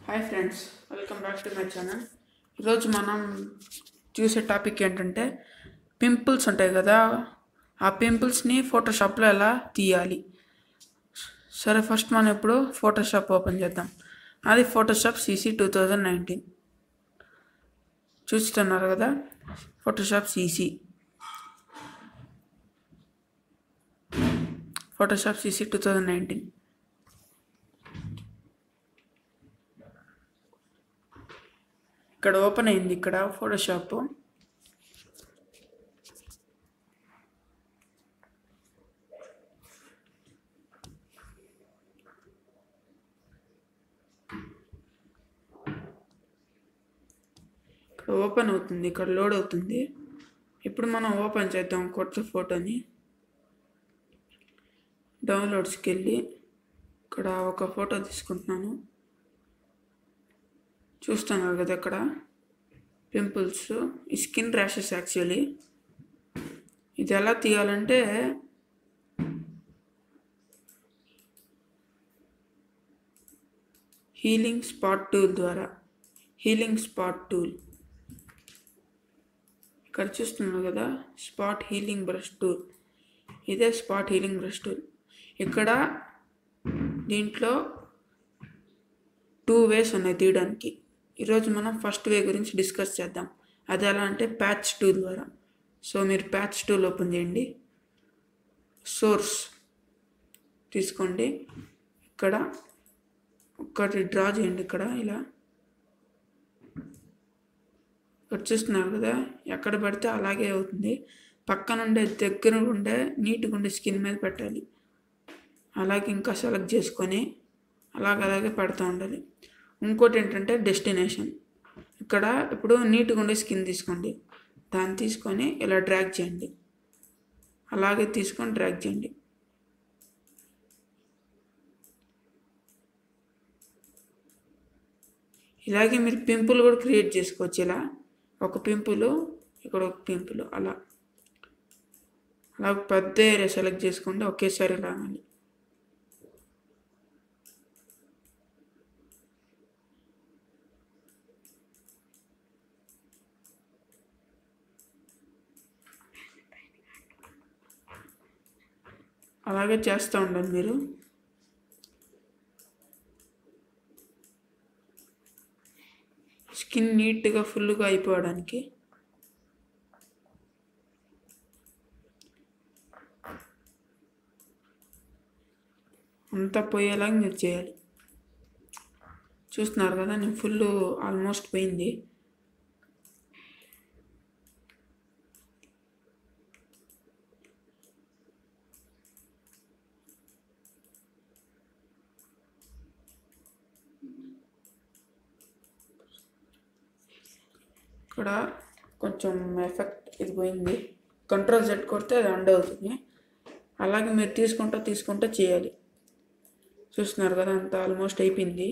hi friends welcome back to my channel ఈరోజు మనం చూసే టాపిక్ ఏంటంటే పింపుల్స్ ఉంటాయి కదా ఆ పింపుల్స్ని ఫోటోషాప్లో ఎలా తీయాలి సరే ఫస్ట్ మనం ఇప్పుడు ఫోటోషాప్ ఓపెన్ చేద్దాం అది Photoshop CC two thousand nineteen చూస్తున్నారు కదా Photoshop CC Photoshop CC two thousand nineteen ఇక్కడ ఓపెన్ అయింది ఇక్కడ ఫోటోషాప్ ఇక్కడ ఓపెన్ అవుతుంది ఇక్కడ లోడ్ అవుతుంది ఇప్పుడు మనం ఓపెన్ చేద్దాం కొత్త ఫోటోని డౌన్లోడ్స్కి వెళ్ళి ఇక్కడ ఒక ఫోటో తీసుకుంటున్నాను చూస్తున్నారు కదా ఇక్కడ పింపుల్స్ ఈ స్కిన్ ర్యాషెస్ యాక్చువల్లీ ఇది ఎలా తీయాలంటే హీలింగ్ స్పాట్ టూల్ ద్వారా హీలింగ్ స్పాట్ టూల్ ఇక్కడ చూస్తున్నారు కదా స్పాట్ హీలింగ్ బ్రష్ టూల్ ఇదే స్పాట్ హీలింగ్ బ్రష్ టూల్ ఇక్కడ దీంట్లో టూ వేస్ ఉన్నాయి తీయడానికి ఈరోజు మనం ఫస్ట్ వే గురించి డిస్కస్ చేద్దాం అది ఎలా అంటే ప్యాచ్ టూల్ ద్వారా సో మీరు ప్యాచ్ టూల్ ఓపెన్ చేయండి సోర్స్ తీసుకోండి ఇక్కడ ఒకటి డ్రా చేయండి ఇక్కడ ఇలా ఇక్కడ చూస్తున్నారు కదా ఎక్కడ పడితే అలాగే అవుతుంది పక్కన ఉండే దగ్గర ఉండే నీట్గా ఉండే స్కిన్ మీద పెట్టాలి అలాగే ఇంకా సెలెక్ట్ చేసుకొని అలాగ అలాగే పెడతా ఉండాలి ఇంకోటి ఏంటంటే డెస్టినేషన్ ఇక్కడ ఇప్పుడు నీట్గా ఉండే స్కిన్ తీసుకోండి దాన్ని తీసుకొని ఇలా డ్రాగ్ చేయండి అలాగే తీసుకొని డ్రాగ్ చేయండి ఇలాగే మీరు పింపుల్ కూడా క్రియేట్ చేసుకోవచ్చు ఇలా ఒక పింపుల్ ఇక్కడ ఒక పింపుల్ అలా అలా పెద్ద ఏరియా సెలెక్ట్ చేసుకోండి ఒకేసారి రావాలి అలాగే చేస్తూ ఉండండి మీరు స్కిన్ నీట్గా ఫుల్గా అయిపోవడానికి అంతా పోయేలాగా మీరు చేయాలి చూస్తున్నారు కదా నేను ఫుల్ ఆల్మోస్ట్ పోయింది ఇక్కడ కొంచెం ఎఫెక్ట్ ఇది పోయింది కంట్రోల్ సెట్ కొడితే అది అండ్ అవుతుంది అలాగే మీరు తీసుకుంటూ తీసుకుంటూ చేయాలి చూస్తున్నారు కదా అంత ఆల్మోస్ట్ అయిపోయింది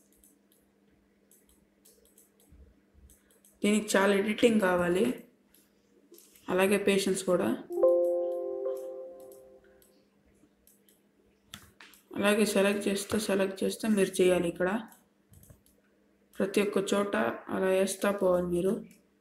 దీనికి చాలా ఎడిటింగ్ కావాలి అలాగే పేషెన్స్ కూడా అలాగే సెలెక్ట్ చేస్తూ సెలెక్ట్ చేస్తూ మీరు చేయాలి ఇక్కడ ప్రతి ఒక్క చోట అలా వేస్తా పోవాలి మీరు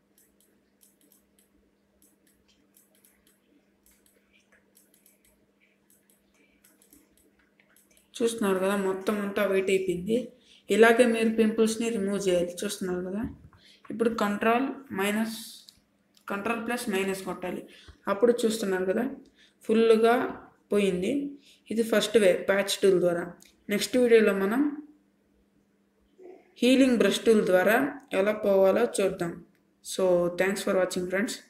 చూస్తున్నారు కదా మొత్తం అంతా వెయిట్ అయిపోయింది ఇలాగే మీరు పింపుల్స్ని రిమూవ్ చేయాలి చూస్తున్నారు కదా ఇప్పుడు control minus control plus minus కొట్టాలి అప్పుడు చూస్తున్నారు కదా ఫుల్గా పోయింది ఇది ఫస్ట్ వే ప్యాచ్ టూల్ ద్వారా నెక్స్ట్ వీడియోలో మనం హీలింగ్ బ్రష్ టూల్ ద్వారా ఎలా పోవాలో చూద్దాం so thanks for watching friends